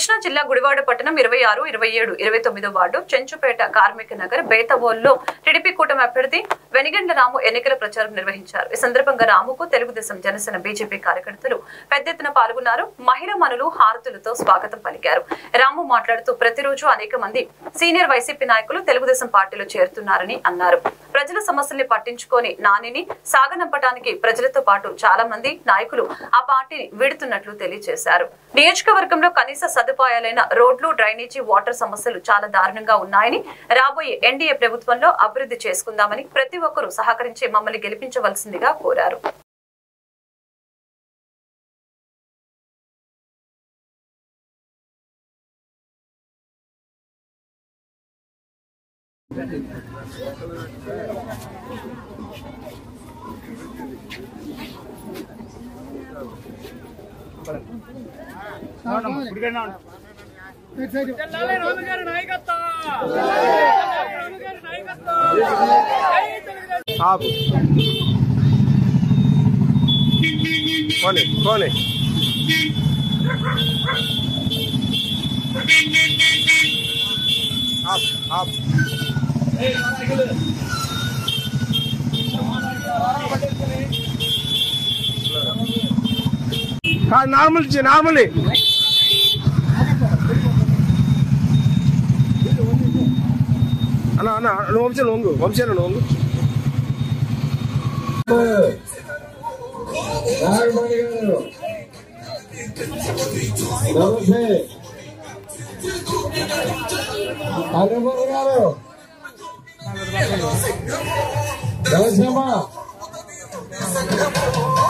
కృష్ణా జిల్లా గుడివాడ పట్టణం ఇరవై ఆరు ఇరవై ఏడు ఇరవై తొమ్మిదో వార్డు చెంచుపేట కార్మిక నగర్ బేతవోల్లో టీడీపీ కూటమి అభ్యర్థి వెనిగండ్ల రాము ఎన్నికల ప్రచారం నిర్వహించారు ఈ సందర్భంగా రాముకు తెలుగుదేశం జనసేన బీజేపీ కార్యకర్తలు పెద్ద ఎత్తున పాల్గొన్నారు మహిళా మనులు హారతులతో స్వాగతం పలికారు రాము మాట్లాడుతూ ప్రతిరోజు అనేక మంది సీనియర్ వైసీపీ నాయకులు తెలుగుదేశం పార్టీలో చేరుతున్నారని అన్నారు ప్రజల సమస్యల్ని పట్టించుకొని నానిని సాగనంపడానికి ప్రజలతో పాటు చాలా మంది నాయకులు ఆ పార్టీని వీడుతున్నట్లు తెలియజేశారు నియోజకవర్గంలో కనీస సదుపాయాలైన రోడ్లు డ్రైనేజీ వాటర్ సమస్యలు చాలా దారుణంగా ఉన్నాయని రాబోయే ఎన్డీఏ ప్రభుత్వంలో అభివృద్ధి చేసుకుందామని ప్రతి ఒక్కరూ సహకరించి మమ్మల్ని గెలిపించవలసిందిగా కోరారు జిల్లాలే రాము గారి నాయకత్వం జిల్లాలే రాము గారి నాయకత్వం జై తెలుగుదేశం ఆపు కోనే కోనే ఆప్ ఆప్ నార్మల్ నార్మల్ అన్న అన్న నువ్వు వంశాను వంగు వంశాను వంగు నాగమణి గారు నమస్తే అనుభవ గారు నరసింహ